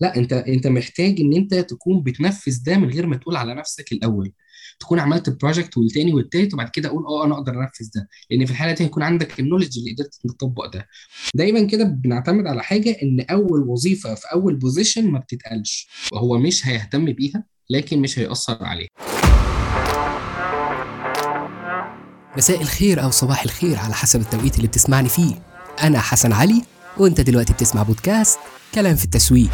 لا انت انت محتاج ان انت تكون بتنفذ ده من غير ما تقول على نفسك الاول تكون عملت بروجكت والتاني والتالت وبعد كده اقول اه انا اقدر انفذ ده لان في الحاله دي هيكون عندك النولج اللي قدرت تطبق ده دايما كده بنعتمد على حاجه ان اول وظيفه في اول بوزيشن ما بتتقالش هو مش هيهتم بيها لكن مش هيأثر عليها مساء الخير أو صباح الخير على حسب التوقيت اللي بتسمعني فيه أنا حسن علي وأنت دلوقتي بتسمع بودكاست كلام في التسويق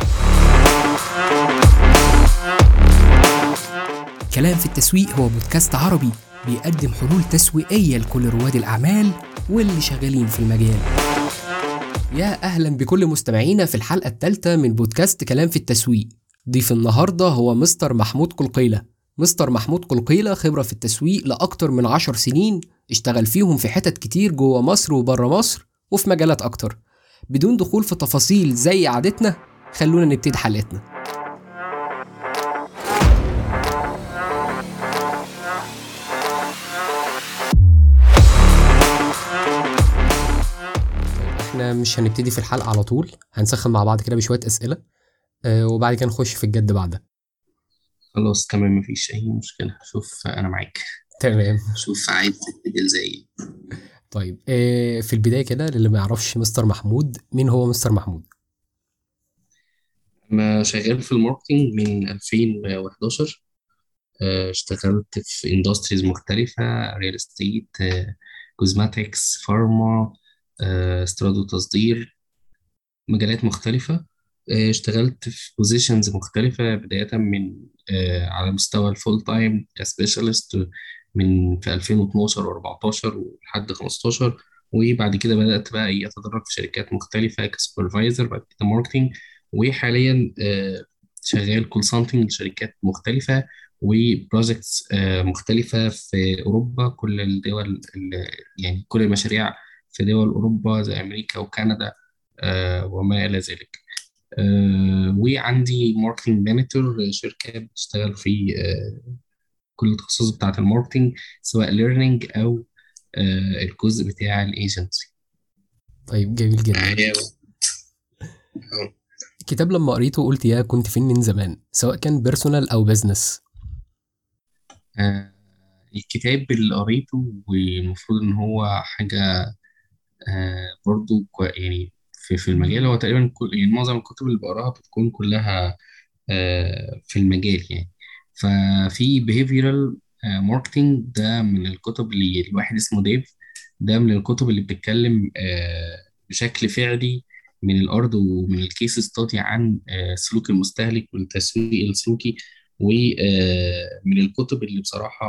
كلام في التسويق هو بودكاست عربي بيقدم حلول تسويقية لكل رواد الأعمال واللي شغالين في المجال يا أهلا بكل مستمعينا في الحلقة الثالثة من بودكاست كلام في التسويق ضيف النهاردة هو مستر محمود قلقيلة مستر محمود قلقيلة خبرة في التسويق لأكتر من عشر سنين اشتغل فيهم في حتت كتير جوه مصر وبره مصر وفي مجالات أكتر بدون دخول في تفاصيل زي عادتنا خلونا نبتدي حلقتنا احنا مش هنبتدي في الحلقة على طول هنسخن مع بعض كده بشوية أسئلة آه، وبعد كده نخش في الجد بعدها خلاص تمام مفيش اي مشكله شوف انا معاك تمام شوف عايز تبتدي ازاي طيب آه، في البداية كده للي ما يعرفش مستر محمود مين هو مستر محمود؟ انا شغال في الماركتينج من 2011 آه، اشتغلت في اندستريز مختلفة ريال استيت كوزماتكس فارما استيراد وتصدير مجالات مختلفة آه، اشتغلت في بوزيشنز مختلفة بداية من آه، على مستوى الفول تايم كسبيشالست من في 2012 و14 ولحد 15 وبعد كده بدأت بقى إيه أتدرج في شركات مختلفة كسوبرفايزر بعد كده ماركتينج وحاليا آه، شغال كونسلتنج لشركات مختلفة وبروجكتس مختلفة في أوروبا كل الدول ال- يعني كل المشاريع في دول أوروبا زي أمريكا وكندا آه، وما إلى ذلك آه، وعندي ماركتنج مانجر شركة بتشتغل في آه، كل التخصصات بتاعة الماركتنج سواء ليرنينج أو آه، الجزء بتاع الايجنسي طيب جميل جدا الكتاب لما قريته قلت يا كنت فين من زمان سواء كان بيرسونال أو بزنس آه، الكتاب اللي قريته والمفروض إن هو حاجة آه، برضو كو- يعني في في المجال هو تقريبا كل يعني معظم الكتب اللي بقراها بتكون كلها آه، في المجال يعني ففي behavioral آه، marketing ده من الكتب اللي الواحد اسمه ديف ده من الكتب اللي بتتكلم آه، بشكل فعلي من الأرض ومن الكيس ستادي عن آه، سلوك المستهلك والتسويق السلوكي ومن الكتب اللي بصراحة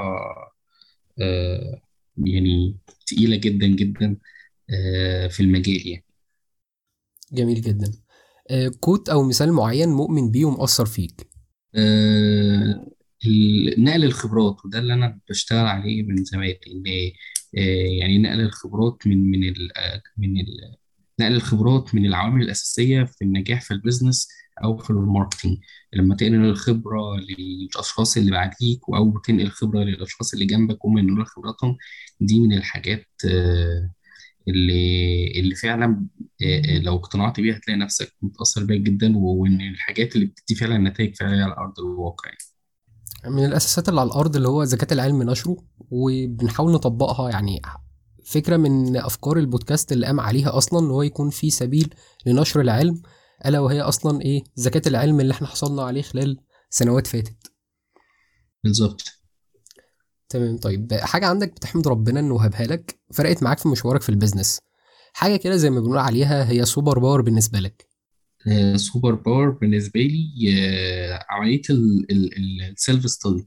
آه، يعني تقيلة جدا جدا آه، في المجال يعني جميل جدا آه، كوت أو مثال معين مؤمن بيه ومؤثر فيك آه، ال- نقل الخبرات وده اللي انا بشتغل عليه من زمان ان آه، يعني نقل الخبرات من من ال آه، من ال نقل الخبرات من العوامل الاساسيه في النجاح في البيزنس او في الماركتينج لما تنقل الخبره للاشخاص اللي بعديك او تنقل الخبره للاشخاص اللي جنبك وهم ينقلوا خبراتهم دي من الحاجات آه، اللي اللي فعلا آه، آه، لو اقتنعت بيها هتلاقي نفسك متأثر بيها جدا وإن الحاجات اللي بتدي فعلا نتائج فعلية على أرض الواقع يعني. من الأساسات اللي على الأرض اللي هو زكاة العلم نشره وبنحاول نطبقها يعني فكرة من أفكار البودكاست اللي قام عليها أصلا إن هو يكون في سبيل لنشر العلم ألا وهي أصلا إيه زكاة العلم اللي إحنا حصلنا عليه خلال سنوات فاتت بالظبط تمام طيب حاجة عندك بتحمد ربنا إنه وهبها لك فرقت معاك في مشوارك في البيزنس حاجة كده زي ما بنقول عليها هي سوبر باور بالنسبة لك آه، سوبر باور بالنسبة لي آه، عملية السيلف ستادي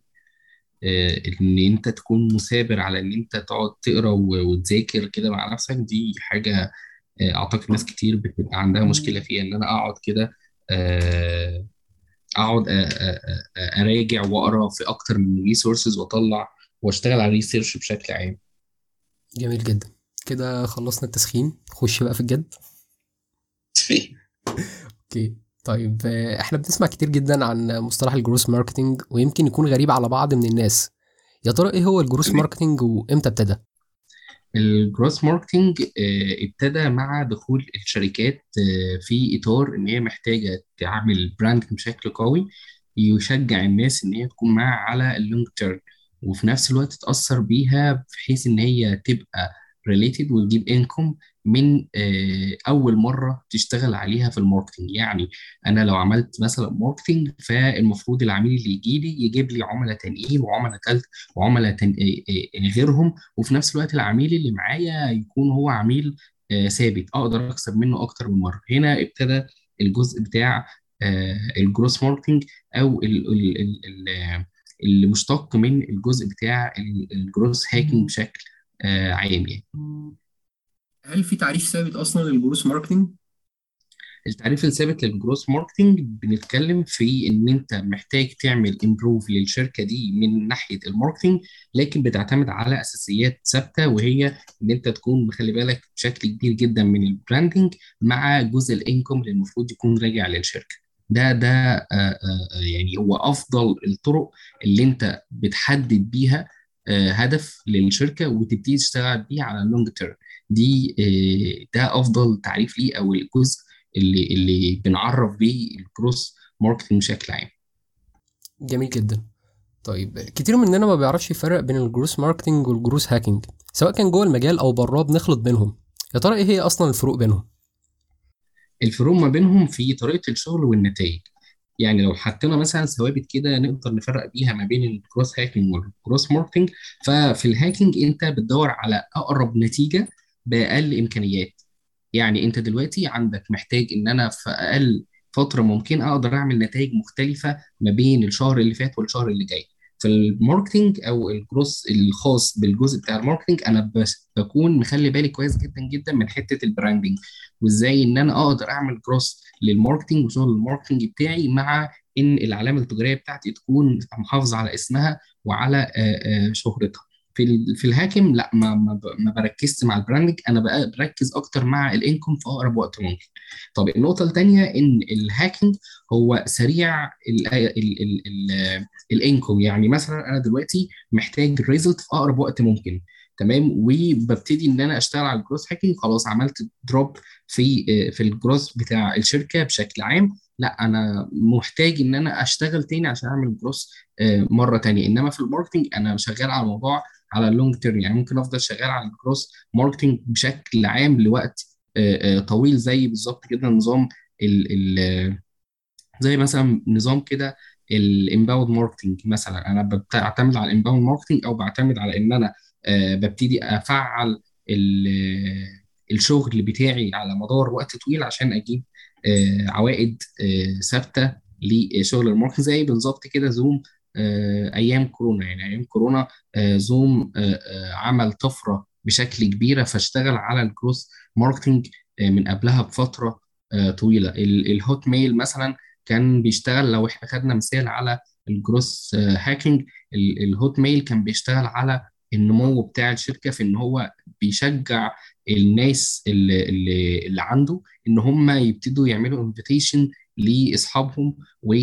إن أنت تكون مثابر على إن أنت تقعد تقرا و- وتذاكر كده مع نفسك دي حاجة آه، أعتقد ناس كتير بتبقى عندها مشكلة فيها إن أنا أقعد كده آه، اقعد أ- أ- أ- اراجع واقرا في اكتر من ريسورسز واطلع واشتغل على الريسيرش بشكل عام جميل جدا كده خلصنا التسخين خش بقى في الجد اوكي طيب آه، احنا بنسمع كتير جدا عن مصطلح الجروس ماركتنج ويمكن يكون غريب على بعض من الناس يا ترى ايه هو الجروس تمام. ماركتنج وامتى ابتدى الجروس ماركتنج ابتدى مع دخول الشركات آه، في اطار ان هي محتاجه تعمل براند بشكل قوي يشجع الناس ان هي تكون معاها على اللونج تيرم وفي نفس الوقت تاثر بيها بحيث ان هي تبقى ريليتد وتجيب انكم من آه، اول مره تشتغل عليها في الماركتنج يعني انا لو عملت مثلا ماركتنج فالمفروض العميل اللي يجي لي يجيب لي عملاء تانيين وعملاء تالت وعملاء تان- آه، آه، غيرهم وفي نفس الوقت العميل اللي معايا يكون هو عميل آه، ثابت اقدر اكسب منه اكتر من مره هنا ابتدى الجزء بتاع الجروس ماركتنج او ال- ال- ال- ال- اللي مشتق من الجزء بتاع الجروس هاكينج بشكل آه، عام يعني هل في تعريف ثابت اصلا للجروس ماركتنج التعريف الثابت للجروس ماركتنج بنتكلم في ان انت محتاج تعمل امبروف للشركه دي من ناحيه الماركتنج لكن بتعتمد على اساسيات ثابته وهي ان انت تكون مخلي بالك بشكل كبير جدا من البراندنج مع جزء الانكم اللي المفروض يكون راجع للشركه ده ده آه، آه، آه، يعني هو افضل الطرق اللي انت بتحدد بيها آه، هدف للشركه وتبتدي تشتغل بيه على اللونج تيرم دي آه، ده افضل تعريف ليه او الجزء اللي اللي بنعرف بيه الكروس ماركتنج بشكل عام جميل جدا طيب كتير مننا ما بيعرفش يفرق بين الجروس ماركتنج والجروس هاكينج سواء كان جوه المجال او براه بنخلط بينهم يا ترى ايه هي اصلا الفروق بينهم الفروق ما بينهم في طريقه الشغل والنتائج يعني لو حطينا مثلا ثوابت كده نقدر نفرق بيها ما بين الكروس هاكينج والكروس ماركتنج ففي الهاكينج انت بتدور على اقرب نتيجه باقل امكانيات يعني انت دلوقتي عندك محتاج ان انا في اقل فتره ممكن اقدر اعمل نتائج مختلفه ما بين الشهر اللي فات والشهر اللي جاي في الماركتينج او الجروس الخاص بالجزء بتاع الماركتينج انا بس بكون مخلي بالي كويس جدا جدا من حته البراندنج وازاي ان انا اقدر اعمل جروس للماركتينج وشغل الماركتينج بتاعي مع ان العلامه التجاريه بتاعتي تكون محافظه على اسمها وعلى آه، آه، شهرتها في ال- في الهاكم لا ما ما ب- ما بركزش مع البراندنج انا بقى بركز اكتر مع الانكم في اقرب وقت ممكن طب النقطه الثانيه ان الهاكينج هو سريع ال ال ال ال الانكم يعني مثلا انا دلوقتي محتاج ريزلت في اقرب وقت ممكن تمام وببتدي ان انا اشتغل على الجروس هاكينج خلاص عملت دروب في في الجروس بتاع الشركه بشكل عام لا انا محتاج ان انا اشتغل تاني عشان اعمل جروس مره تانيه انما في الماركتنج انا شغال على الموضوع على اللونج تيرم يعني ممكن افضل شغال على الكروس ماركتنج بشكل عام لوقت آه، آه، طويل زي بالظبط كده نظام ال ال زي مثلا نظام كده الانباوند ماركتنج مثلا انا بعتمد على الانباوند ماركتنج او بعتمد على ان انا آه، ببتدي افعل ال- الشغل بتاعي على مدار وقت طويل عشان اجيب آه، عوائد آه، ثابته لشغل الماركتنج زي بالظبط كده زوم آه، ايام كورونا يعني ايام كورونا آه، زوم آه، آه، عمل طفره بشكل كبيره فاشتغل على الكروس ماركتنج آه، من قبلها بفتره آه، طويله ال- الهوت ميل مثلا كان بيشتغل لو احنا خدنا مثال على الجروس آه، هاكينج ال- الهوت ميل كان بيشتغل على النمو بتاع الشركه في ان هو بيشجع الناس اللي, اللي, اللي عنده ان هم يبتدوا يعملوا انفيتيشن لاصحابهم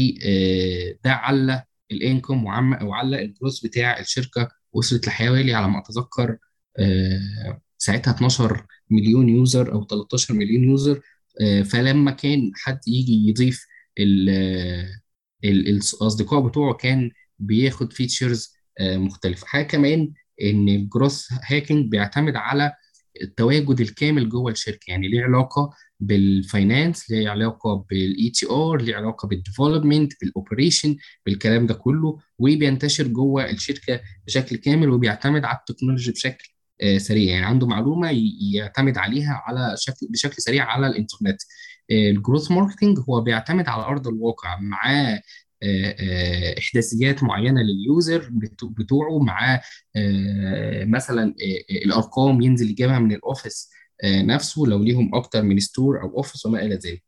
وده علّى الانكم وعم وعلّى الجروس بتاع الشركه وصلت لحوالي على ما اتذكر آه، ساعتها 12 مليون يوزر او 13 مليون يوزر آه، فلما كان حد يجي يضيف ال- ال- الاصدقاء بتوعه كان بياخد فيتشرز مختلفه حاجه كمان ان الجروس هاكينج بيعتمد على التواجد الكامل جوه الشركه يعني ليه علاقه بالفاينانس ليه علاقه بالاي تي ار ليه علاقه بالديفلوبمنت بالاوبريشن بالكلام ده كله وبينتشر جوه الشركه بشكل كامل وبيعتمد على التكنولوجي بشكل آه، سريع يعني عنده معلومه ي- يعتمد عليها على شكل بشكل سريع على الانترنت الجروث ماركتنج هو بيعتمد على ارض الواقع معاه آه، آه، احداثيات معينه لليوزر بتو- بتوعه معاه آه، مثلا آه، آه، الارقام ينزل يجيبها من الاوفيس آه، نفسه لو ليهم اكتر من ستور او اوفيس وما الى ذلك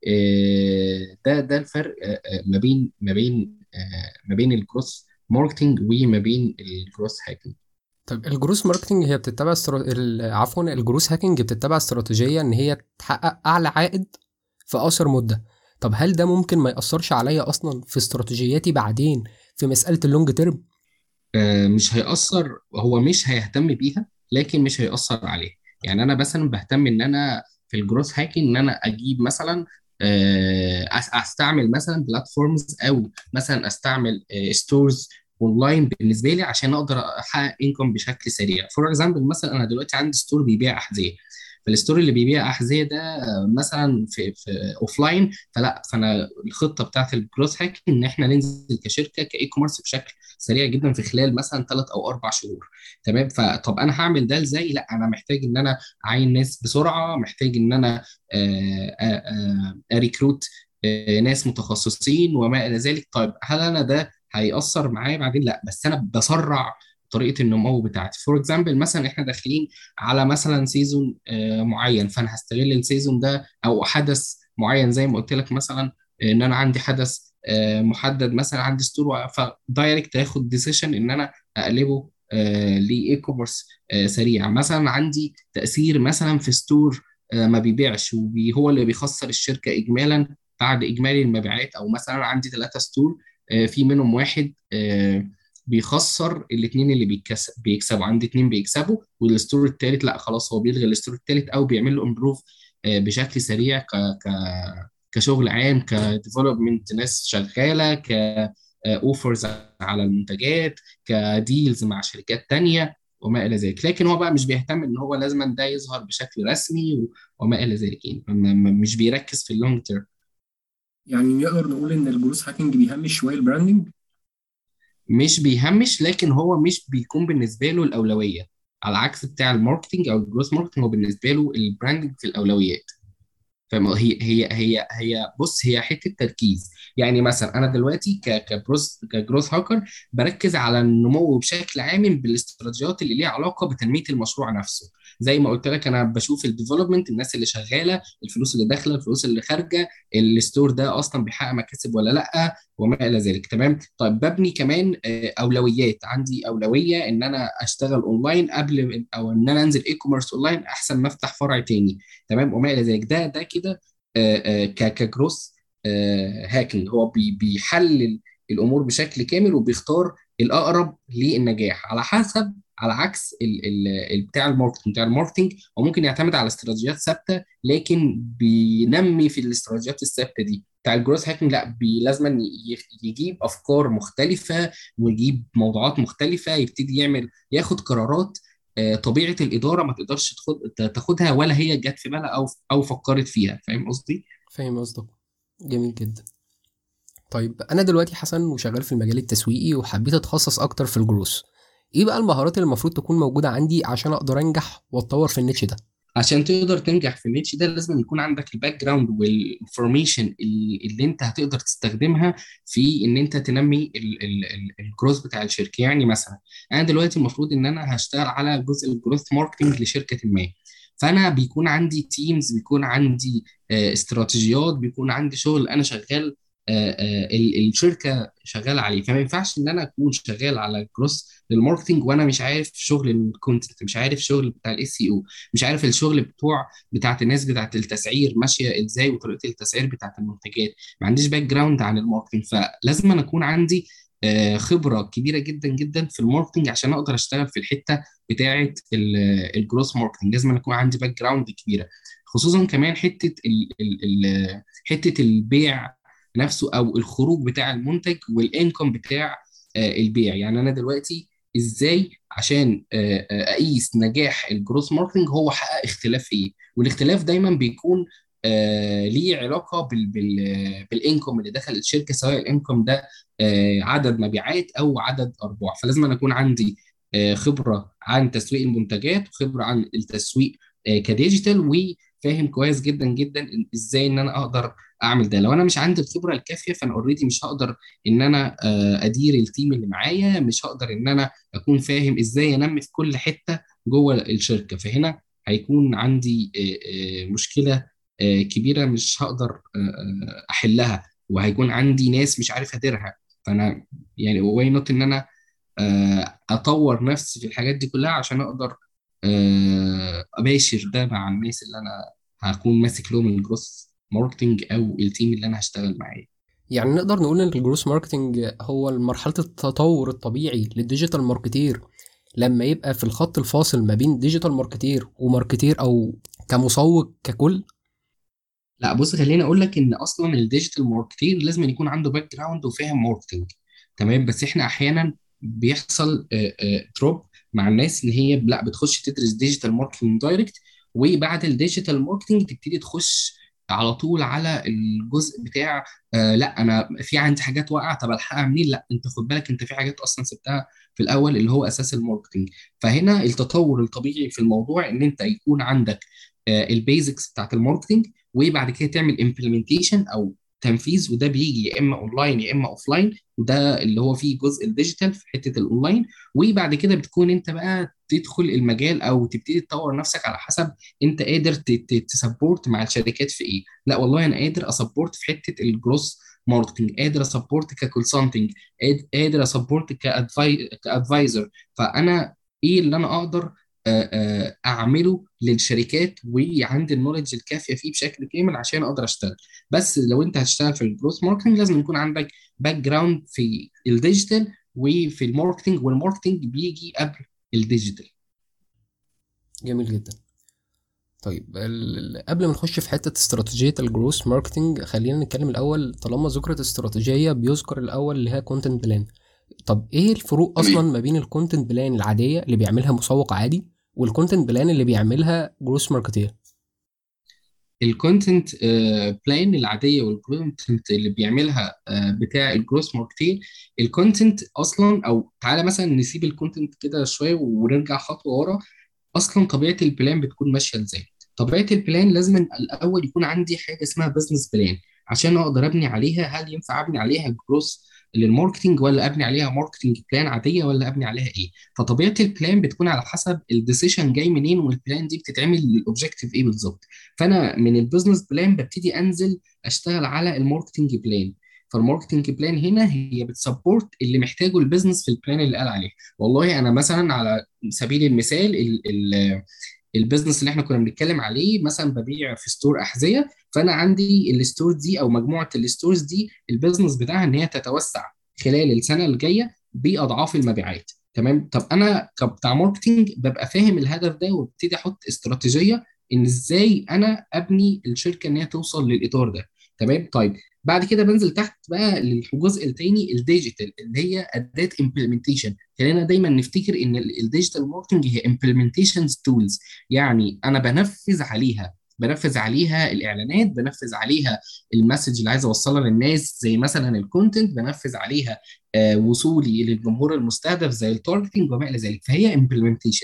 آه، ده ده الفرق آه، آه، ما بين ما بين آه، ما بين الجروث ماركتنج وما بين الجروث هاكينج طيب الجروس ماركتنج هي بتتبع استرا... ال- عفوا الجروس هاكينج بتتبع استراتيجيه ان هي تحقق اعلى عائد في اقصر مده طب هل ده ممكن ما ياثرش عليا اصلا في استراتيجياتي بعدين في مساله اللونج تيرم آه، مش هيأثر هو مش هيهتم بيها لكن مش هيأثر عليه يعني انا مثلا بهتم ان انا في الجروث هاكينج ان انا اجيب مثلا آه، أس- استعمل مثلا بلاتفورمز او مثلا استعمل ستورز اونلاين بالنسبه لي عشان اقدر احقق انكم بشكل سريع فور اكزامبل مثلا انا دلوقتي عندي ستور بيبيع احذيه فالستور اللي بيبيع احذيه ده آه، مثلا في في اوفلاين فلا فانا الخطه بتاعت الجروث هاك ان احنا ننزل كشركه كاي كوميرس بشكل سريع جدا في خلال مثلا ثلاث او اربع شهور تمام فطب انا هعمل ده ازاي لا انا محتاج ان انا اعين ناس بسرعه محتاج ان انا اريكروت ناس متخصصين وما الى ذلك طيب هل انا ده هيأثر معايا بعدين لا بس انا بسرع طريقه النمو بتاعتي فور اكزامبل مثلا احنا داخلين على مثلا سيزون معين فانا هستغل السيزون ده او حدث معين زي ما قلت لك مثلا ان انا عندي حدث آه، محدد مثلا عندي ستور فدايركت هاخد ديسيشن ان انا اقلبه لاي كوميرس سريع مثلا عندي تاثير مثلا في ستور آه، ما بيبيعش وهو اللي بيخسر الشركه اجمالا بعد اجمالي المبيعات او مثلا عندي ثلاثه ستور آه، في منهم واحد آه، بيخسر الاثنين اللي بيكسب بيكسبوا عندي اثنين بيكسبوا والستور الثالث لا خلاص هو بيلغي الستور الثالث او بيعمل له امبروف بشكل سريع ك ك كشغل عام كديفلوبمنت ناس شغاله ك اوفرز على المنتجات كديلز مع شركات تانية وما الى ذلك لكن هو بقى مش بيهتم ان هو لازم ده يظهر بشكل رسمي و- وما الى ذلك يعني م- م- مش بيركز في اللونج تيرم يعني نقدر نقول ان الجروس هاكينج بيهمش شويه البراندنج مش بيهمش لكن هو مش بيكون بالنسبه له الاولويه على العكس بتاع الماركتنج او الجروث ماركتنج هو بالنسبه له البراندنج في الاولويات فاهم هي هي هي هي بص هي حته تركيز يعني مثلا انا دلوقتي ك كبروس كجروث هاكر بركز على النمو بشكل عام بالاستراتيجيات اللي ليها علاقه بتنميه المشروع نفسه زي ما قلت لك انا بشوف الديفلوبمنت الناس اللي شغاله الفلوس اللي داخله الفلوس اللي خارجه الستور ده اصلا بيحقق مكاسب ولا لا وما الى ذلك تمام طيب ببني كمان آه، اولويات عندي اولويه ان انا اشتغل اونلاين قبل او ان انا انزل اي كوميرس اونلاين احسن ما افتح فرع تاني تمام وما الى ذلك ده ده كده آه، آه، ك- كجروس آه، هاكينج هو بي- بيحلل الامور بشكل كامل وبيختار الاقرب للنجاح على حسب على عكس ال ال ال- بتاع الماركتنج بتاع الماركتنج هو ممكن يعتمد على استراتيجيات ثابته لكن بينمي في الاستراتيجيات الثابته دي بتاع الجروث هاكينج لا بي لازم يجيب افكار مختلفه ويجيب موضوعات مختلفه يبتدي يعمل ياخد قرارات آه، طبيعه الاداره ما تقدرش تاخد تاخدها ولا هي جت في بالها او او فكرت فيها فاهم قصدي؟ فاهم قصدك جميل جدا طيب انا دلوقتي حسن وشغال في المجال التسويقي وحبيت اتخصص اكتر في الجروس ايه بقى المهارات اللي المفروض تكون موجوده عندي عشان اقدر انجح واتطور في النيتش ده عشان تقدر تنجح في النيتش ده لازم يكون عندك الباك جراوند والانفورميشن اللي انت هتقدر تستخدمها في ان انت تنمي الجروث بتاع الشركه يعني مثلا انا دلوقتي المفروض ان انا هشتغل على جزء الجروث ماركتنج لشركه ما فانا بيكون عندي تيمز بيكون عندي آه، استراتيجيات بيكون عندي شغل انا شغال آه، آه، ال- الشركه شغاله عليه فما ينفعش ان انا اكون شغال على الجروث للماركتنج وانا مش عارف شغل الكونتنت مش عارف شغل بتاع الاس سي او مش عارف الشغل بتوع بتاعت الناس بتاعت التسعير ماشيه ازاي وطريقه التسعير بتاعت المنتجات ما عنديش باك جراوند عن الماركتنج فلازم أنا اكون عندي آه، خبره كبيره جدا جدا في الماركتنج عشان اقدر اشتغل في الحته بتاعه الجروس ماركتنج لازم أنا يكون عندي باك جراوند كبيره خصوصا كمان حته ال ال ال حته البيع نفسه او الخروج بتاع المنتج والانكم بتاع آه، البيع يعني انا دلوقتي ازاي عشان آه، آه، اقيس نجاح الجروس ماركتنج هو حقق اختلاف ايه والاختلاف دايما بيكون آه ليه علاقه بال بال بالانكم اللي دخل الشركه سواء الانكم ده آه عدد مبيعات او عدد ارباح فلازم أنا اكون عندي آه خبره عن تسويق المنتجات وخبره عن التسويق آه كديجيتال وفاهم كويس جدا جدا ازاي ان انا اقدر اعمل ده لو انا مش عندي الخبره الكافيه فانا اوريدي مش هقدر ان انا آه ادير التيم اللي معايا مش هقدر ان انا اكون فاهم ازاي انمي في كل حته جوه الشركه فهنا هيكون عندي آه، آه، مشكله آه، كبيره مش هقدر آه، آه، احلها وهيكون عندي ناس مش عارف اديرها فانا يعني واي نوت ان انا آه، اطور نفسي في الحاجات دي كلها عشان اقدر آه، اباشر ده مع الناس اللي انا هكون ماسك لهم الجروث ماركتنج او التيم اللي انا هشتغل معاه يعني نقدر نقول ان الجروس ماركتنج هو مرحله التطور الطبيعي للديجيتال ماركتير لما يبقى في الخط الفاصل ما بين ديجيتال ماركتير وماركتير او كمسوق ككل لا بص خليني اقول لك ان اصلا الديجيتال ماركتير لازم يكون عنده باك جراوند وفاهم ماركتنج تمام بس احنا احيانا بيحصل دروب مع الناس ان هي لا بتخش تدرس ديجيتال ماركتنج دايركت وبعد الديجيتال ماركتنج تبتدي تخش على طول على الجزء بتاع آه لا انا في عندي حاجات واقعه طب الحقها منين لا انت خد بالك انت في حاجات اصلا سبتها في الاول اللي هو اساس الماركتنج فهنا التطور الطبيعي في الموضوع ان انت يكون عندك آه البيزكس بتاعت الماركتنج وبعد كده تعمل امبلمنتيشن او تنفيذ وده بيجي يا اما اونلاين يا اما اوفلاين وده اللي هو فيه جزء الديجيتال في حته الاونلاين وبعد كده بتكون انت بقى تدخل المجال او تبتدي تطور نفسك على حسب انت قادر تسبورت مع الشركات في ايه لا والله انا قادر اسبورت في حته الجروس ماركتنج قادر اسبورت ككونسلتنج قادر اسبورت كادفايزر فانا ايه اللي انا اقدر اعمله للشركات وعندي النولج الكافيه فيه بشكل كامل عشان اقدر اشتغل بس لو انت هتشتغل في الجروث ماركتنج لازم يكون عندك باك جراوند في الديجيتال وفي الماركتنج والماركتنج بيجي قبل الديجيتال جميل جدا طيب قبل ما نخش في حته استراتيجيه الجروث ماركتنج خلينا نتكلم الاول طالما ذكرت استراتيجيه بيذكر الاول اللي هي كونتنت بلان طب ايه الفروق اصلا ما بين الكونتنت بلان العاديه اللي بيعملها مسوق عادي والكونتنت بلان اللي بيعملها جروس ماركتير الكونتنت بلان العاديه والكونتنت اللي بيعملها بتاع الجروس ماركتير الكونتنت اصلا او تعالى مثلا نسيب الكونتنت كده شويه ونرجع خطوه ورا اصلا طبيعه البلان بتكون ماشيه ازاي طبيعه البلان لازم الاول يكون عندي حاجه اسمها بزنس بلان عشان اقدر ابني عليها هل ينفع ابني عليها جروس للماركتنج ولا ابني عليها ماركتنج بلان عاديه ولا ابني عليها ايه فطبيعه البلان بتكون على حسب الديسيشن جاي منين والبلان دي بتتعمل للاوبجيكتيف ايه بالظبط فانا من البيزنس بلان ببتدي انزل اشتغل على الماركتنج بلان فالماركتنج بلان هنا هي بتسبورت اللي محتاجه البيزنس في البلان اللي قال عليه والله انا مثلا على سبيل المثال ال ال البيزنس اللي احنا كنا بنتكلم عليه مثلا ببيع في ستور احذيه فانا عندي الستور دي او مجموعه الستورز دي البيزنس بتاعها ان هي تتوسع خلال السنه الجايه باضعاف المبيعات تمام طب انا كبتاع ماركتنج ببقى فاهم الهدف ده وابتدي احط استراتيجيه ان ازاي انا ابني الشركه ان هي توصل للاطار ده تمام طيب بعد كده بنزل تحت بقى للجزء الثاني الديجيتال اللي هي اداه امبلمنتيشن خلينا دايما نفتكر ان الديجيتال ماركتنج هي امبلمنتيشن تولز يعني انا بنفذ عليها بنفذ عليها الاعلانات بنفذ عليها المسج اللي عايز اوصلها للناس زي مثلا الكونتنت بنفذ عليها آه وصولي للجمهور المستهدف زي التارجتنج وما الى ذلك فهي امبلمنتيشن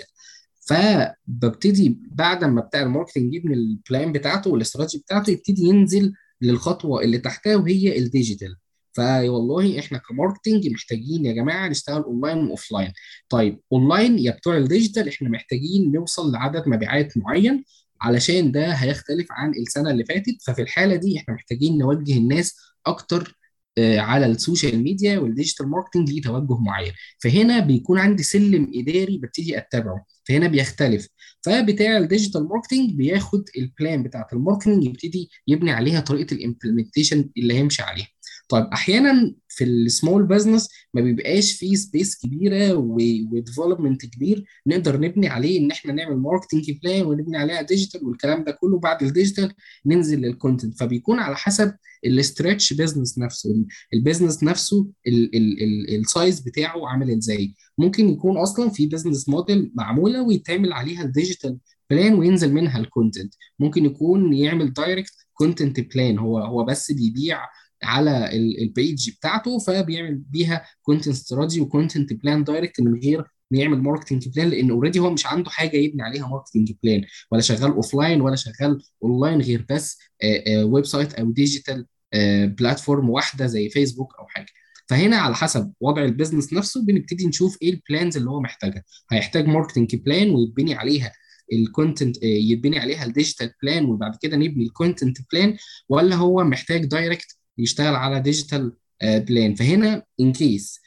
فببتدي بعد ما بتاع الماركتنج يبني البلان بتاعته والاستراتيجي بتاعته يبتدي ينزل للخطوه اللي تحتها وهي الديجيتال فوالله احنا كماركتنج محتاجين يا جماعه نشتغل اونلاين واوفلاين طيب اونلاين يا بتوع الديجيتال احنا محتاجين نوصل لعدد مبيعات معين علشان ده هيختلف عن السنه اللي فاتت ففي الحاله دي احنا محتاجين نوجه الناس اكتر على السوشيال ميديا والديجيتال ماركتنج ليه توجه معين فهنا بيكون عندي سلم اداري ببتدي اتبعه فهنا بيختلف فبتاع الديجيتال ماركتنج بياخد البلان بتاعت الماركتنج يبتدي يبني عليها طريقه الامبلمنتيشن اللي هيمشي عليها طيب احيانا في السمول بزنس ما بيبقاش فيه سبيس كبيره وديفلوبمنت كبير نقدر نبني عليه ان احنا نعمل ماركتنج بلان ونبني عليها ديجيتال والكلام ده كله بعد الديجيتال ننزل للكونتنت فبيكون على حسب الاسترتش بزنس نفسه البيزنس نفسه السايز بتاعه عامل ازاي ممكن يكون اصلا في بزنس موديل معموله ويتعمل عليها الديجيتال بلان وينزل منها الكونتنت ممكن يكون يعمل دايركت كونتنت بلان هو هو بس بيبيع على البيج بتاعته فبيعمل بيها كونتنت استراتيجي وكونتنت بلان دايركت من غير ما يعمل ماركتنج بلان لان اوريدي هو مش عنده حاجه يبني عليها ماركتنج بلان ولا شغال اوف لاين ولا شغال اونلاين غير بس ويب سايت او ديجيتال بلاتفورم واحده زي فيسبوك او حاجه فهنا على حسب وضع البيزنس نفسه بنبتدي نشوف ايه البلانز اللي هو محتاجها هيحتاج ماركتنج بلان ويتبني عليها الكونتنت يتبني عليها الديجيتال بلان وبعد كده نبني الكونتنت بلان ولا هو محتاج دايركت يشتغل على ديجيتال بلان فهنا ان كيس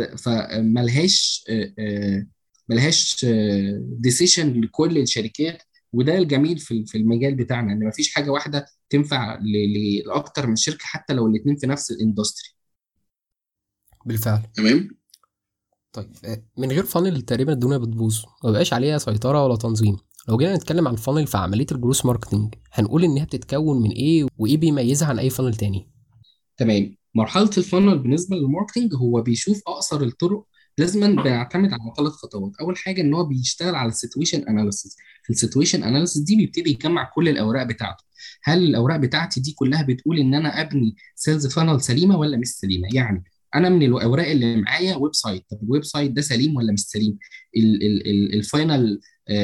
فملهاش ملهاش ديسيشن لكل الشركات وده الجميل في في المجال بتاعنا ان مفيش حاجه واحده تنفع لاكتر من شركه حتى لو الاثنين في نفس الاندستري بالفعل تمام طيب آه، من غير فانل تقريبا الدنيا بتبوظ ما بقاش عليها سيطره ولا تنظيم لو جينا نتكلم عن فانل في عمليه الجروس ماركتنج هنقول انها بتتكون من ايه وايه بيميزها عن اي فانل تاني تمام مرحله الفانل بالنسبه للماركتنج هو بيشوف اقصر الطرق لازما بيعتمد على ثلاث خطوات اول حاجه ان هو بيشتغل على السيتويشن اناليسيس في السيتويشن اناليسيس دي بيبتدي يجمع كل الاوراق بتاعته هل الاوراق بتاعتي دي كلها بتقول ان انا ابني سيلز فانل سليمه ولا مش سليمه يعني انا من الاوراق اللي معايا ويب سايت طب الويب سايت ده سليم ولا مش سليم الفاينل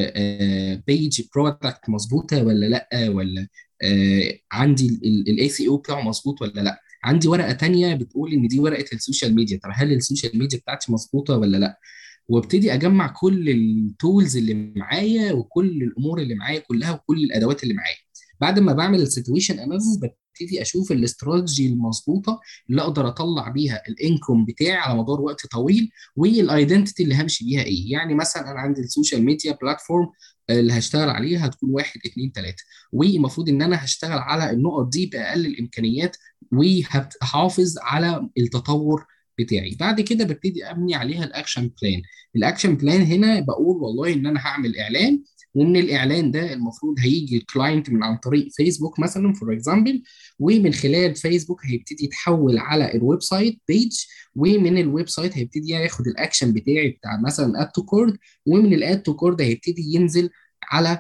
بيج برودكت مظبوطه ولا لا ولا آه، عندي الاي سي او بتاعه مظبوط ولا لا عندي ورقه تانية بتقول ان دي ورقه السوشيال ميديا طب هل السوشيال ميديا بتاعتي مظبوطه ولا لا وابتدي اجمع كل التولز اللي معايا وكل الامور اللي معايا كلها وكل الادوات اللي معايا بعد ما بعمل السيتويشن اناليسيس ببتدي اشوف الاستراتيجي المظبوطه اللي اقدر اطلع بيها الانكم بتاعي على مدار وقت طويل والايدنتيتي اللي همشي بيها ايه يعني مثلا انا عندي السوشيال ميديا بلاتفورم اللي هشتغل عليها هتكون واحد اثنين ثلاثه والمفروض ان انا هشتغل على النقط دي باقل الامكانيات وهحافظ على التطور بتاعي بعد كده ببتدي ابني عليها الاكشن بلان الاكشن بلان هنا بقول والله ان انا هعمل اعلان ومن الاعلان ده المفروض هيجي الكلاينت من عن طريق فيسبوك مثلا فور اكزامبل ومن خلال فيسبوك هيبتدي يتحول على الويب سايت بيج ومن الويب سايت هيبتدي ياخد الاكشن بتاعي بتاع مثلا اد تو كورد ومن الاد تو كورد هيبتدي ينزل على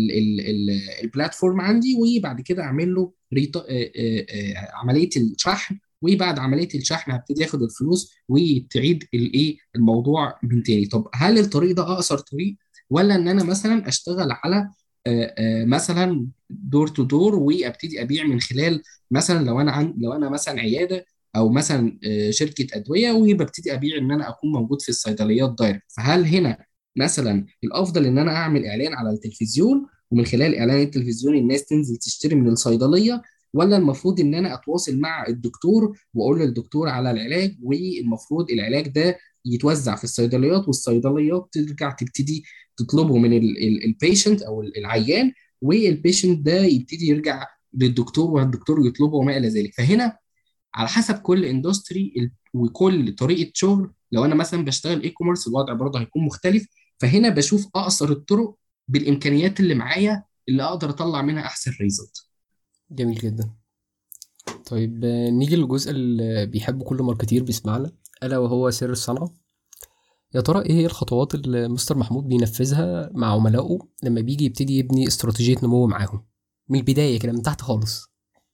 البلاتفورم عندي وبعد كده اعمل له ريط... عمليه الشحن وبعد عمليه الشحن هبتدي اخد الفلوس وتعيد الايه الموضوع من تاني طب هل الطريق ده اقصر طريق ولا ان انا مثلا اشتغل على مثلا دور تو دور وابتدي ابيع من خلال مثلا لو انا عن لو انا مثلا عياده او مثلا شركه ادويه وببتدي ابيع ان انا اكون موجود في الصيدليات دايركت فهل هنا مثلا الافضل ان انا اعمل اعلان على التلفزيون ومن خلال اعلان التلفزيون الناس تنزل تشتري من الصيدليه ولا المفروض ان انا اتواصل مع الدكتور واقول للدكتور على العلاج والمفروض العلاج ده يتوزع في الصيدليات والصيدليات ترجع تبتدي تطلبه من البيشنت او العيان والبيشنت ده يبتدي يرجع للدكتور والدكتور يطلبه وما الى ذلك فهنا على حسب كل اندستري وكل طريقه شغل لو انا مثلا بشتغل اي كوميرس الوضع برضه هيكون مختلف فهنا بشوف اقصر الطرق بالامكانيات اللي معايا اللي اقدر اطلع منها احسن ريزلت جميل جدا طيب نيجي للجزء اللي بيحبه كل ماركتير بيسمعنا الا وهو سر الصنعه يا ترى ايه هي الخطوات اللي مستر محمود بينفذها مع عملائه لما بيجي يبتدي يبني استراتيجيه نمو معاهم من البدايه كده من تحت خالص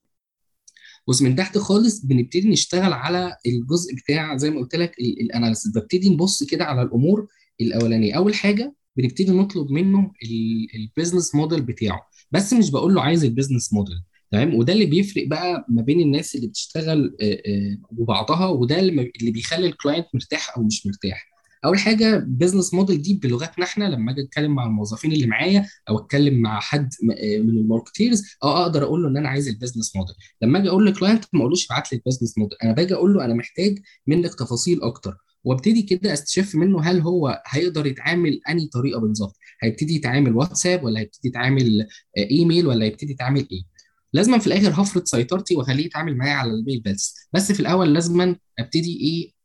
بص من تحت خالص بنبتدي نشتغل على الجزء بتاع زي ما قلت لك الاناليسيس ببتدي نبص كده على الامور الاولانيه اول حاجه بنبتدي نطلب منه البيزنس موديل بتاعه بس مش بقول له عايز البيزنس موديل تمام وده اللي بيفرق بقى ما بين الناس اللي بتشتغل وبعضها وده اللي بيخلي الكلاينت مرتاح او مش مرتاح اول حاجه بزنس موديل دي بلغتنا احنا لما اجي اتكلم مع الموظفين اللي معايا او اتكلم مع حد من الماركتيرز اه اقدر اقول له ان انا عايز البيزنس موديل لما اجي اقول لكلاينت ما اقولوش ابعت لي البيزنس موديل انا باجي اقول له انا محتاج منك تفاصيل اكتر وابتدي كده استشف منه هل هو هيقدر يتعامل انهي طريقه بالظبط هيبتدي يتعامل واتساب ولا هيبتدي يتعامل ايميل ولا هيبتدي يتعامل ايه لازما في الاخر هفرض سيطرتي واخليه يتعامل معايا على الميل بس بس في الاول لازما ابتدي ايه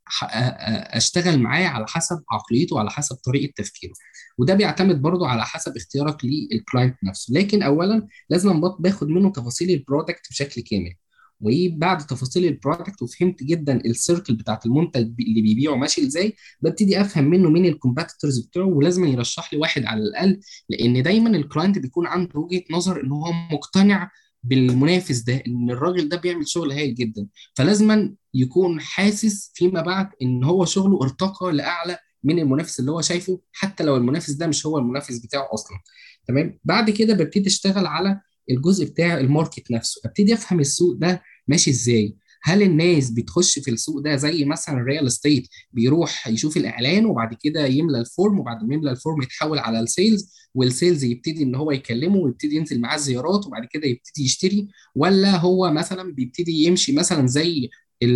اشتغل معاه على حسب عقليته وعلى حسب طريقه تفكيره وده بيعتمد برضو على حسب اختيارك للكلاينت نفسه لكن اولا لازم باخد منه تفاصيل البرودكت بشكل كامل وبعد تفاصيل البرودكت وفهمت جدا السيركل بتاعت المنتج اللي بيبيعه ماشي ازاي ببتدي افهم منه مين الكومبيتيتورز بتوعه ولازم يرشح لي واحد على الاقل لان دايما الكلاينت بيكون عنده وجهه نظر ان هو مقتنع بالمنافس ده ان الراجل ده بيعمل شغل هايل جدا فلازما يكون حاسس فيما بعد ان هو شغله ارتقى لاعلى من المنافس اللي هو شايفه حتى لو المنافس ده مش هو المنافس بتاعه اصلا تمام بعد كده ببتدي اشتغل على الجزء بتاع الماركت نفسه ابتدي افهم السوق ده ماشي ازاي هل الناس بتخش في السوق ده زي مثلا الريال استيت بيروح يشوف الاعلان وبعد كده يملى الفورم وبعد ما يملى الفورم يتحول على السيلز والسيلز يبتدي ان هو يكلمه ويبتدي ينزل معاه زيارات وبعد كده يبتدي يشتري ولا هو مثلا بيبتدي يمشي مثلا زي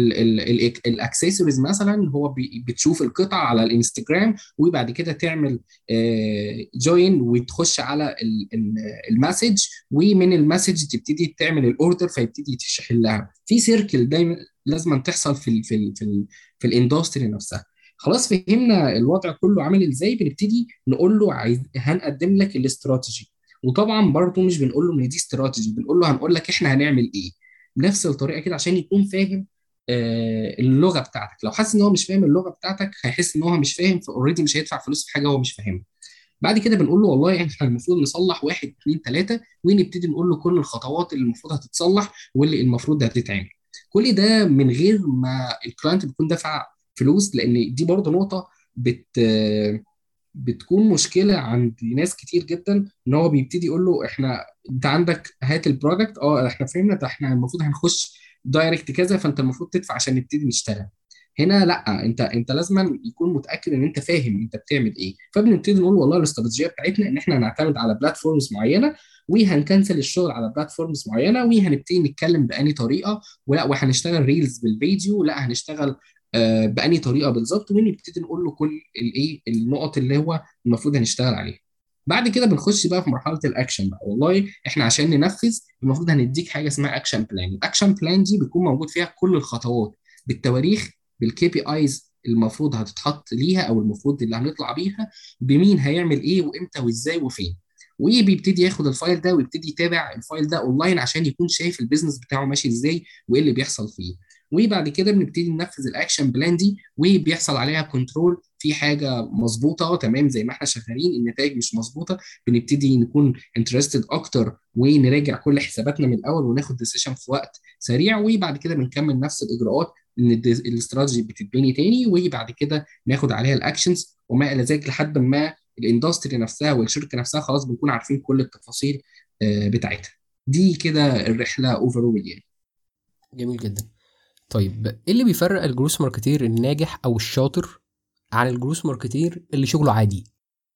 الاكسسوارز مثلا هو بتشوف القطع على الانستجرام وبعد كده تعمل جوين وتخش على المسج ومن المسج تبتدي تعمل الاوردر فيبتدي تحلها في سيركل دايما لازم تحصل في ال في ال في, ال في الاندستري نفسها خلاص فهمنا الوضع كله عامل ازاي بنبتدي نقول له عايز هنقدم لك الاستراتيجي وطبعا برضه مش بنقول له ان دي استراتيجي بنقول له هنقول لك احنا هنعمل ايه بنفس الطريقه كده عشان يكون فاهم آه، اللغه بتاعتك لو حاسس ان هو مش فاهم اللغه بتاعتك هيحس ان هو مش فاهم فاوريدي مش هيدفع فلوس في حاجه هو مش فاهمها بعد كده بنقول له والله احنا المفروض نصلح واحد اثنين ثلاثه ونبتدي نقول له كل الخطوات اللي المفروض هتتصلح واللي المفروض هتتعمل كل ده من غير ما الكلاينت بيكون دافع فلوس لان دي برضه نقطه بت بتكون مشكله عند ناس كتير جدا ان هو بيبتدي يقول له احنا انت عندك هات البرودكت اه احنا فهمنا ده احنا المفروض هنخش دايركت كذا فانت المفروض تدفع عشان نبتدي نشتغل هنا لا انت انت لازم يكون متاكد ان انت فاهم انت بتعمل ايه فبنبتدي نقول والله الاستراتيجيه بتاعتنا ان احنا هنعتمد على بلاتفورمز معينه وهنكنسل الشغل على بلاتفورمز معينه وهنبتدي نتكلم بأني طريقه ولا وهنشتغل ريلز بالفيديو لا هنشتغل آه، بأني طريقه بالظبط ونبتدي نقول له كل الايه النقط اللي هو المفروض هنشتغل عليها بعد كده بنخش بقى في مرحله الاكشن بقى والله احنا عشان ننفذ المفروض هنديك حاجه اسمها اكشن بلان الاكشن بلان دي بيكون موجود فيها كل الخطوات بالتواريخ بالكي بي ايز المفروض هتتحط ليها او المفروض اللي هنطلع بيها بمين هيعمل ايه وامتى وازاي وفين وبيبتدي ياخد الفايل ده ويبتدي يتابع الفايل ده اونلاين عشان يكون شايف البيزنس بتاعه ماشي ازاي وايه اللي بيحصل فيه وبعد كده بنبتدي ننفذ الاكشن بلان دي وبيحصل عليها كنترول في حاجه مظبوطه تمام زي ما احنا شغالين النتائج مش مظبوطه بنبتدي نكون انترستد اكتر ونراجع كل حساباتنا من الاول وناخد ديسيشن في وقت سريع وبعد كده بنكمل نفس الاجراءات ان الاستراتيجي بتتبني تاني وبعد كده ناخد عليها الاكشنز وما الى ذلك لحد ما الاندستري نفسها والشركه نفسها خلاص بنكون عارفين كل التفاصيل آه، بتاعتها دي كده الرحله اوفرول يعني جميل جدا طيب ايه اللي بيفرق الجروس ماركتير الناجح او الشاطر عن الجروس ماركتير اللي شغله عادي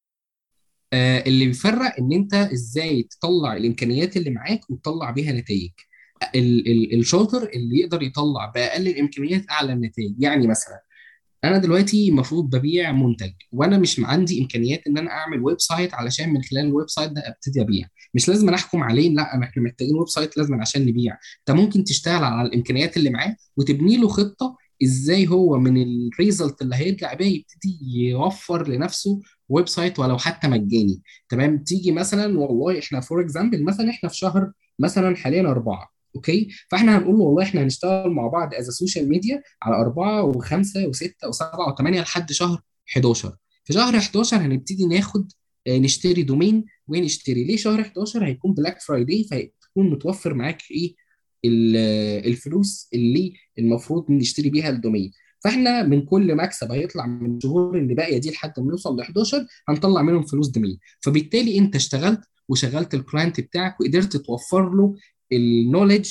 آه اللي بيفرق ان انت ازاي تطلع الامكانيات اللي معاك وتطلع بيها نتائج ال- ال- الشاطر اللي يقدر يطلع باقل الامكانيات اعلى النتائج يعني مثلا انا دلوقتي المفروض ببيع منتج وانا مش عندي امكانيات ان انا اعمل ويب سايت علشان من خلال الويب سايت ده ابتدي ابيع مش لازم أنا احكم عليه لا أنا- احنا محتاجين ويب سايت لازم عشان نبيع انت ممكن تشتغل على الامكانيات اللي معاه وتبني له خطه ازاي هو من الريزلت اللي هيرجع بيها يبتدي يوفر لنفسه ويب سايت ولو حتى مجاني تمام تيجي مثلا والله احنا فور اكزامبل مثلا احنا في شهر مثلا حاليا اربعه اوكي فاحنا هنقول له والله احنا هنشتغل مع بعض از سوشيال ميديا على اربعه وخمسه وسته وسبعه وثمانيه لحد شهر 11 في شهر 11 هنبتدي ناخد آه، نشتري دومين ونشتري ليه شهر 11 هيكون بلاك فرايداي فيكون متوفر معاك ايه ال- آه، الفلوس اللي المفروض نشتري بيها الدومين فاحنا من كل مكسب هيطلع من الشهور اللي باقيه دي لحد ما نوصل ل 11 هنطلع منهم فلوس دومين فبالتالي انت اشتغلت وشغلت الكلاينت بتاعك وقدرت توفر له النولج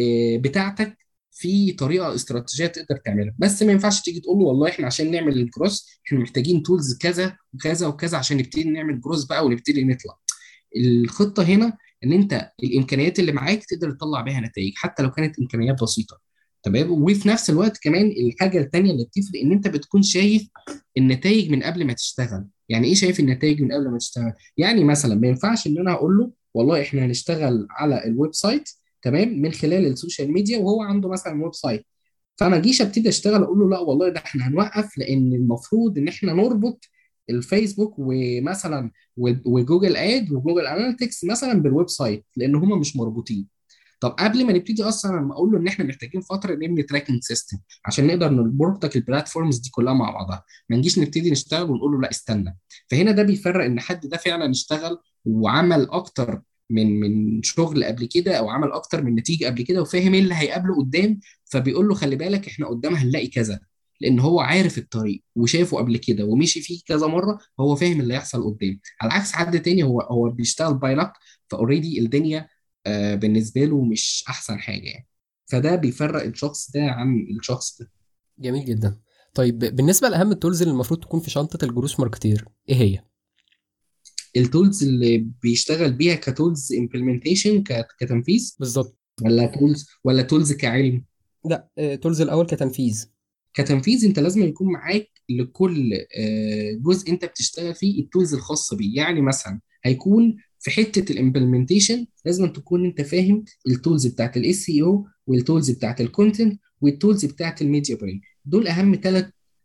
بتاعتك في طريقه استراتيجيه تقدر تعملها بس ما ينفعش تيجي تقول له والله احنا عشان نعمل الجروس احنا محتاجين تولز كذا وكذا وكذا عشان نبتدي نعمل جروس بقى ونبتدي نطلع الخطه هنا ان انت الامكانيات اللي معاك تقدر تطلع بيها نتائج حتى لو كانت امكانيات بسيطه تمام وفي نفس الوقت كمان الحاجه الثانيه اللي بتفرق ان انت بتكون شايف النتائج من قبل ما تشتغل يعني ايه شايف النتائج من قبل ما تشتغل يعني مثلا ما ينفعش ان انا اقول له والله احنا هنشتغل على الويب سايت تمام من خلال السوشيال ميديا وهو عنده مثلا ويب سايت فما اجيش ابتدي اشتغل اقول له لا والله ده احنا هنوقف لان المفروض ان احنا نربط الفيسبوك ومثلا وجوجل اد وجوجل اناليتكس مثلا بالويب سايت لان هما مش مربوطين طب قبل ما نبتدي اصلا لما اقول له ان احنا محتاجين فتره نبني تراكنج سيستم عشان نقدر نربطك البلاتفورمز دي كلها مع بعضها ما نجيش نبتدي نشتغل ونقول له لا استنى فهنا ده بيفرق ان حد ده فعلا اشتغل وعمل اكتر من من شغل قبل كده او عمل اكتر من نتيجه قبل كده وفاهم ايه اللي هيقابله قدام فبيقول له خلي بالك احنا قدام هنلاقي كذا لان هو عارف الطريق وشافه قبل كده ومشي فيه كذا مره فهو فاهم اللي هيحصل قدام على عكس حد تاني هو هو بيشتغل باي لك فاوريدي الدنيا آه بالنسبه له مش احسن حاجه يعني فده بيفرق الشخص ده عن الشخص ده جميل جدا طيب بالنسبه لاهم التولز اللي المفروض تكون في شنطه الجروس ماركتير ايه هي التولز اللي بيشتغل بيها كتولز امبلمنتيشن كتنفيذ بالظبط ولا تولز ولا تولز كعلم لا تولز الاول كتنفيذ كتنفيذ انت لازم يكون معاك لكل آه، جزء انت بتشتغل فيه التولز الخاصه بيه يعني مثلا هيكون في حته الامبلمنتيشن لازم تكون انت فاهم التولز بتاعت الاس اي او والتولز بتاعت الكونتنت والتولز بتاعت الميديا باينج دول اهم ثلاث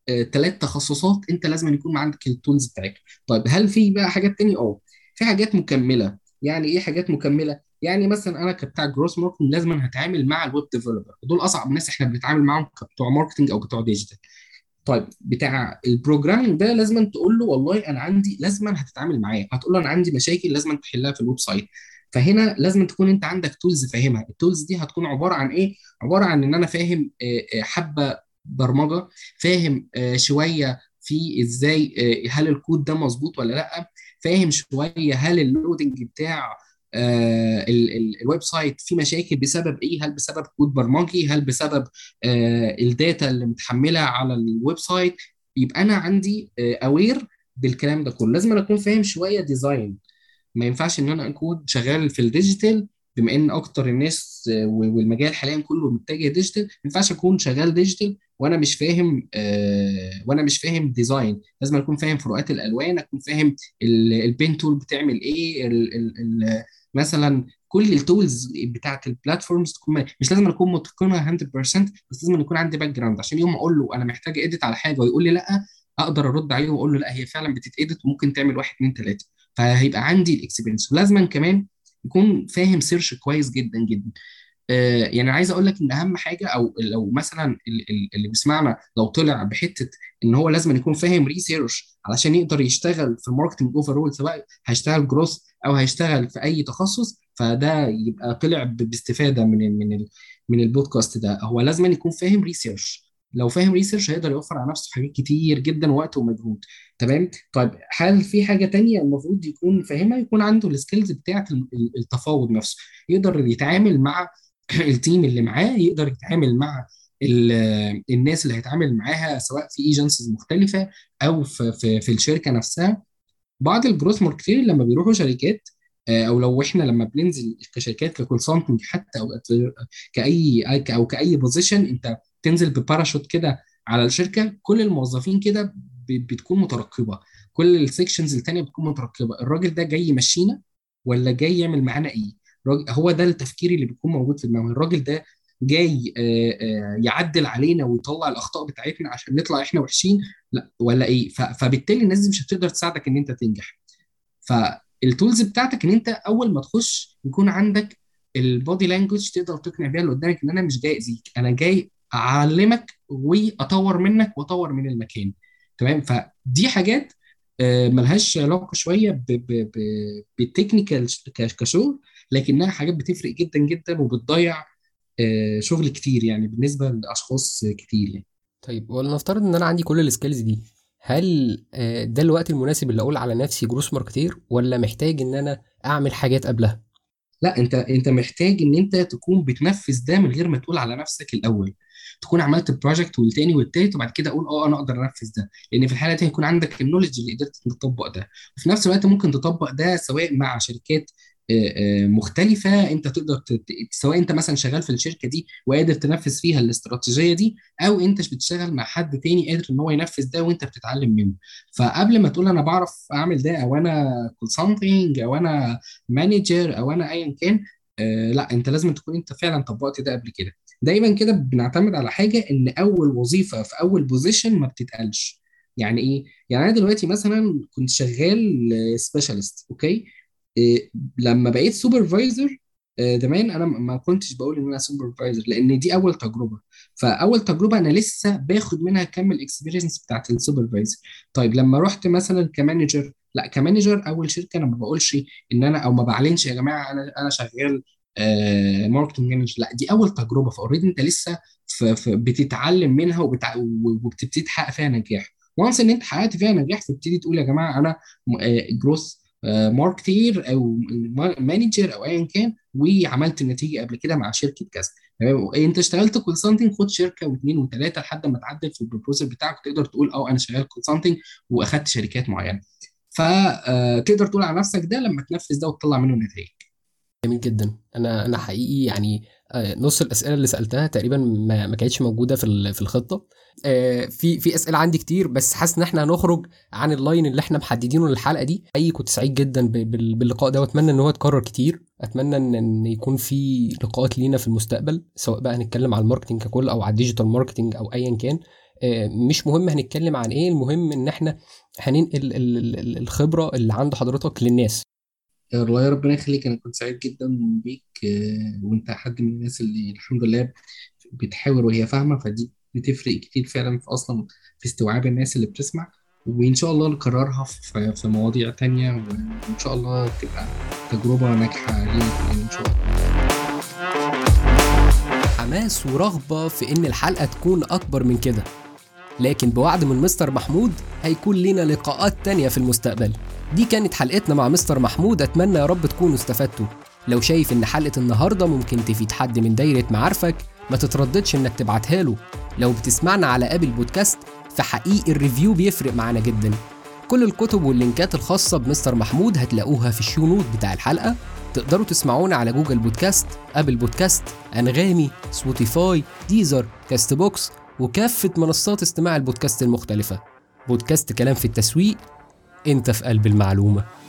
ثلاث تخصصات انت لازم يكون عندك التولز بتاعتها طيب هل في بقى حاجات تانية اه في حاجات مكمله يعني ايه حاجات مكمله يعني مثلا انا كبتاع جروس ماركتنج لازم هتعامل مع الويب ديفلوبر دول اصعب ناس احنا بنتعامل معاهم كبتوع ماركتنج او بتوع ديجيتال طيب بتاع البروجرامينج ده لازم تقول له والله انا عندي لازم هتتعامل معايا هتقول له انا عندي مشاكل لازم تحلها في الويب سايت فهنا لازم تكون انت عندك تولز فاهمها التولز دي هتكون عباره عن ايه عباره عن ان انا فاهم آه، آه، حبه برمجه فاهم آه، شويه في ازاي هل الكود ده مظبوط ولا لا فاهم شويه هل اللودنج بتاع آه الويب سايت فيه مشاكل بسبب ايه هل بسبب كود برمجي هل بسبب آه الداتا اللي متحمله على الويب سايت يبقى انا عندي اوير آه بالكلام ده كله لازم اكون فاهم شويه ديزاين ما ينفعش ان انا اكون شغال في الديجيتال بما ان اكتر الناس آه، والمجال حاليا كله متجه ديجيتال ما ينفعش اكون شغال ديجيتال وانا مش فاهم آه وانا مش فاهم ديزاين لازم اكون فاهم فروقات الالوان اكون فاهم البين تول بتعمل ايه ال ال ال مثلا كل التولز بتاعت البلاتفورمز تكون مش لازم اكون متقنها 100% بس لازم يكون عندي باك جراوند عشان يوم اقول له انا محتاج اديت على حاجه ويقول لي لا اقدر ارد عليه واقول له لا هي فعلا بتتادت وممكن تعمل واحد اثنين ثلاثه فهيبقى عندي الاكسبيرينس ولازما كمان يكون فاهم سيرش كويس جدا جدا آه، يعني عايز اقول لك ان اهم حاجه او لو مثلا اللي بيسمعنا لو طلع بحته ان هو لازم يكون فاهم ريسيرش علشان يقدر يشتغل في الماركتنج اوفر سواء هيشتغل جروث او هيشتغل في اي تخصص فده يبقى طلع باستفاده من من من البودكاست ده هو لازم يكون فاهم ريسيرش لو فاهم ريسيرش هيقدر يوفر على نفسه حاجات كتير جدا وقت ومجهود تمام طيب هل في حاجه تانية المفروض يكون فاهمها يكون عنده السكيلز بتاعه التفاوض نفسه يقدر يتعامل مع التيم اللي معاه يقدر يتعامل مع الناس اللي هيتعامل معاها سواء في ايجنسيز مختلفه او في, في, في الشركه نفسها بعض الجروث ماركتير لما بيروحوا شركات آه، او لو احنا لما بننزل كشركات ككونسلتنج حتى او كاي او كاي بوزيشن انت تنزل بباراشوت كده على الشركه كل الموظفين كده بتكون مترقبه كل السكشنز الثانيه بتكون مترقبه الراجل ده جاي يمشينا ولا جاي يعمل معانا ايه هو ده التفكير اللي بيكون موجود في دماغه الراجل ده جاي آه، آه، يعدل علينا ويطلع الاخطاء بتاعتنا عشان نطلع احنا وحشين لا ولا ايه فبالتالي الناس دي مش هتقدر تساعدك ان انت تنجح فالتولز بتاعتك ان انت اول ما تخش يكون عندك البودي لانجوج تقدر تقنع بيها اللي قدامك ان انا مش جاي اذيك انا جاي اعلمك واطور منك واطور من المكان تمام فدي حاجات آه، ملهاش علاقه شويه بالتكنيكال كشغل لكنها حاجات بتفرق جدا جدا وبتضيع آه، شغل كتير يعني بالنسبه لاشخاص كتير يعني طيب ولنفترض ان انا عندي كل السكيلز دي هل آه، ده الوقت المناسب اللي اقول على نفسي جروس ماركتير ولا محتاج ان انا اعمل حاجات قبلها لا انت انت محتاج ان انت تكون بتنفذ ده من غير ما تقول على نفسك الاول تكون عملت بروجكت والتاني والتالت وبعد كده اقول اه انا اقدر انفذ ده لان في الحاله دي هيكون عندك النولج اللي قدرت تطبق ده وفي نفس الوقت ممكن تطبق ده سواء مع شركات آه، آه، مختلفه انت تقدر سواء انت مثلا شغال في الشركه دي وقادر تنفذ فيها الاستراتيجيه دي او انت بتشتغل مع حد تاني قادر ان هو ينفذ ده وانت بتتعلم منه فقبل ما تقول انا بعرف اعمل ده او انا كونسلتنج او انا مانجر او انا ايا كان آه لا انت لازم تكون انت فعلا طبقت ده قبل كده دايما كده بنعتمد على حاجه ان اول وظيفه في اول بوزيشن ما بتتقالش يعني ايه يعني انا دلوقتي مثلا كنت شغال سبيشالست اوكي إيه لما بقيت سوبرفايزر آه، زمان انا ما كنتش بقول ان انا سوبرفايزر لان دي اول تجربه فاول تجربه انا لسه باخد منها كم الاكسبيرينس بتاعت السوبرفايزر طيب لما رحت مثلا كمانجر لا كمانجر اول شركه انا ما بقولش ان انا او ما بعلنش يا جماعه انا انا شغال ماركتنج مانجر لا دي اول تجربه فاوريدي انت لسه بتتعلم منها وبتبتدي تحقق فيها نجاح وانس ان انت حققت فيها نجاح فبتبتدي تقول يا جماعه انا جروث ماركتير او مانجر او ايا كان وعملت النتيجه قبل كده مع شركه كذا تمام انت اشتغلت كونسلتنج خد شركه واثنين وثلاثه لحد ما تعدل في البروبوزل بتاعك تقدر تقول اه انا شغال كونسلتنج واخدت شركات معينه فتقدر تقول على نفسك ده لما تنفذ ده وتطلع منه نتائج جميل جدا انا انا حقيقي يعني آه، نص الاسئله اللي سالتها تقريبا ما, ما كانتش موجوده في في الخطه آه، في في اسئله عندي كتير بس حاسس ان احنا هنخرج عن اللاين اللي احنا محددينه للحلقه دي اي كنت سعيد جدا باللقاء ده واتمنى ان هو يتكرر كتير اتمنى ان يكون في لقاءات لينا في المستقبل سواء بقى هنتكلم على الماركتنج ككل او على الديجيتال ماركتنج او ايا كان آه، مش مهم هنتكلم عن ايه المهم ان احنا هننقل ال- ال- ال- الخبره اللي عند حضرتك للناس الله يا ربنا يخليك انا كنت سعيد جدا بيك آه، وانت حد من الناس اللي الحمد لله بتحاور وهي فاهمه فدي بتفرق كتير فعلا في اصلا في استوعاب الناس اللي بتسمع وان شاء الله نكررها في في مواضيع تانية وان شاء الله تبقى تجربه ناجحه لينا كلنا ان شاء الله حماس ورغبه في ان الحلقه تكون اكبر من كده لكن بوعد من مستر محمود هيكون لينا لقاءات تانية في المستقبل دي كانت حلقتنا مع مستر محمود اتمنى يا رب تكونوا استفدتوا لو شايف ان حلقه النهارده ممكن تفيد حد من دايره معارفك ما تترددش انك تبعتها له لو بتسمعنا على ابل بودكاست فحقيقي الريفيو بيفرق معانا جدا كل الكتب واللينكات الخاصة بمستر محمود هتلاقوها في الشو نوت بتاع الحلقة تقدروا تسمعونا على جوجل بودكاست أبل بودكاست أنغامي سبوتيفاي ديزر كاست بوكس وكافة منصات استماع البودكاست المختلفة بودكاست كلام في التسويق انت في قلب المعلومه